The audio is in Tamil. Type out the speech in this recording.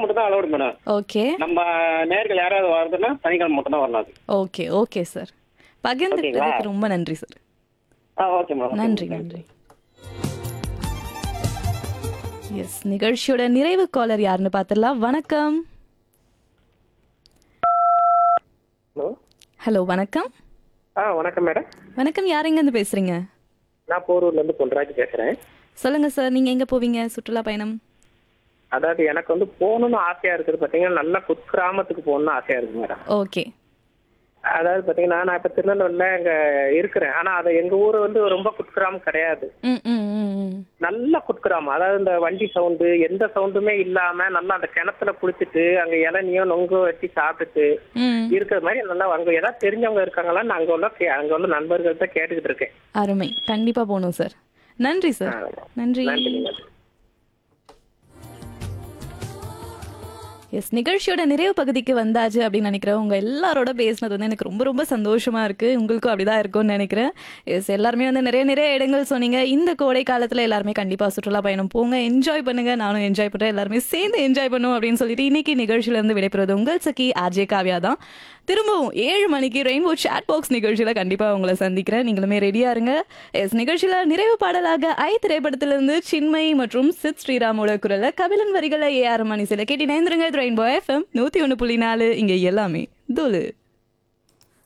மட்டும் தான் அலௌட் மேடம் ஓகே நம்ம நேர்கள் யாராவது வருதுன்னா சனிக்கிழமை மட்டும் தான் வரணும் அது ஓகே ஓகே சார் பகிர்ந்துட்டதுக்கு ரொம்ப நன்றி சார் ஆ ஓகே மேடம் நன்றி நன்றி எஸ் நிகழ்ச்சியோட நிறைவு காலர் யாருன்னு பார்த்துடலாம் வணக்கம் ஹலோ ஹலோ வணக்கம் ஆ வணக்கம் மேடம் வணக்கம் யார் எங்கேருந்து பேசுறீங்க நான் போரூர்ல இருந்து பொன்ராஜ் பேசுறேன் சொல்லுங்க சார் நீங்க எங்க போவீங்க சுற்றுலா பயணம் அதாவது எனக்கு வந்து போகணும்னு ஆசையா இருக்குது பாத்தீங்கன்னா நல்ல குக்கிராமத்துக்கு போகணும்னு ஆசையா இருக்கு மேடம் ஓகே அதாவது பாத்தீங்கன்னா நான் இப்ப திருநெல்வேலியில இங்க இருக்கிறேன் ஆனா அது எங்க ஊர் வந்து ரொம்ப குக்கிராமம் கிடையாது ம் ம் ம் ம் நல்ல குக்கிராமம் அதாவது இந்த வண்டி சவுண்டு எந்த சவுண்டுமே இல்லாம நல்லா அந்த கிணத்துல குளிச்சுட்டு அங்க இளநியோ நொங்கு வெட்டி சாப்பிட்டுட்டு ம் இருக்கிற மாதிரி நல்லா அங்க ஏதாவது தெரிஞ்சவங்க இருக்காங்களா நான் அங்க உள்ள கே- அங்க உள்ள நண்பர்கள்ட்ட கேட்டுக்கிட்டு இருக்கேன் அருமை கண்டிப்பா போகணும் சார் நன்றி சார் நன்றி நன்றி நன்றி எஸ் நிகழ்ச்சியோட நிறைவு பகுதிக்கு வந்தாச்சு அப்படின்னு நினைக்கிறேன் உங்க எல்லாரோட பேசினது வந்து எனக்கு ரொம்ப ரொம்ப சந்தோஷமா இருக்கு உங்களுக்கும் அப்படிதான் இருக்கும்னு நினைக்கிறேன் எஸ் எல்லாருமே வந்து நிறைய நிறைய இடங்கள் சொன்னீங்க இந்த கோடை காலத்துல எல்லாருமே கண்டிப்பா சுற்றுலா பயணம் போங்க என்ஜாய் பண்ணுங்க நானும் என்ஜாய் பண்றேன் எல்லாருமே சேர்ந்து என்ஜாய் பண்ணுவோம் அப்படின்னு சொல்லிட்டு இன்னைக்கு நிகழ்ச்சியில இருந்து விடைபெறுவது உங்கள் சகி ஆர்ஜே காவ்யா தான் திரும்பவும் ஏழு மணிக்கு ரெயின்போ சாட் பாக்ஸ் நிகழ்ச்சியில கண்டிப்பா உங்களை சந்திக்கிறேன் நீங்களுமே ரெடியா இருங்க எஸ் நிகழ்ச்சியில நிறைவு பாடலாக ஐ திரைப்படத்திலிருந்து சின்மை மற்றும் சித் ஸ்ரீராமோட குரல்ல கபிலன் வரிகளை ஏ ஆர் மணி சில கேட்டி நேந்திரங்க ரெயின்போ எஃப்எம் நூத்தி ஒன்று புள்ளி நாலு இங்க எல்லாமே தூளு